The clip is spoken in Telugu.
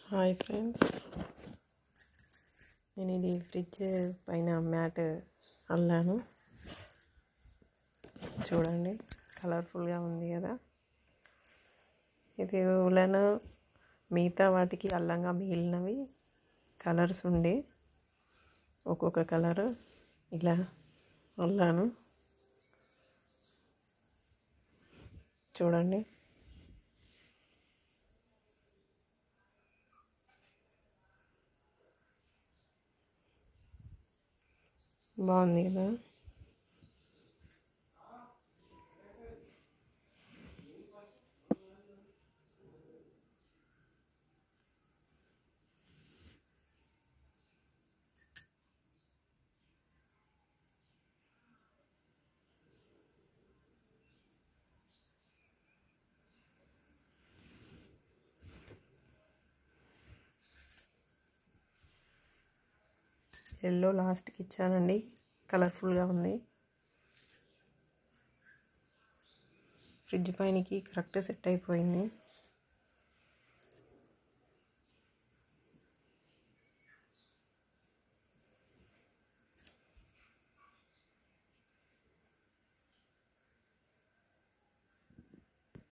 హాయ్ ఫ్రెండ్స్ నేను ఇది ఫ్రిడ్జ్ పైన మ్యాట్ అల్లాను చూడండి కలర్ఫుల్గా ఉంది కదా ఇది ఉలెన్ మిగతా వాటికి అల్లంగా మిగిలినవి కలర్స్ ఉండి ఒక్కొక్క కలర్ ఇలా అల్లాను చూడండి బాగుంది కదా ఎల్లో లాస్ట్కి ఇచ్చానండి కలర్ఫుల్గా ఉంది ఫ్రిడ్జ్ పైనకి కరెక్ట్ సెట్ అయిపోయింది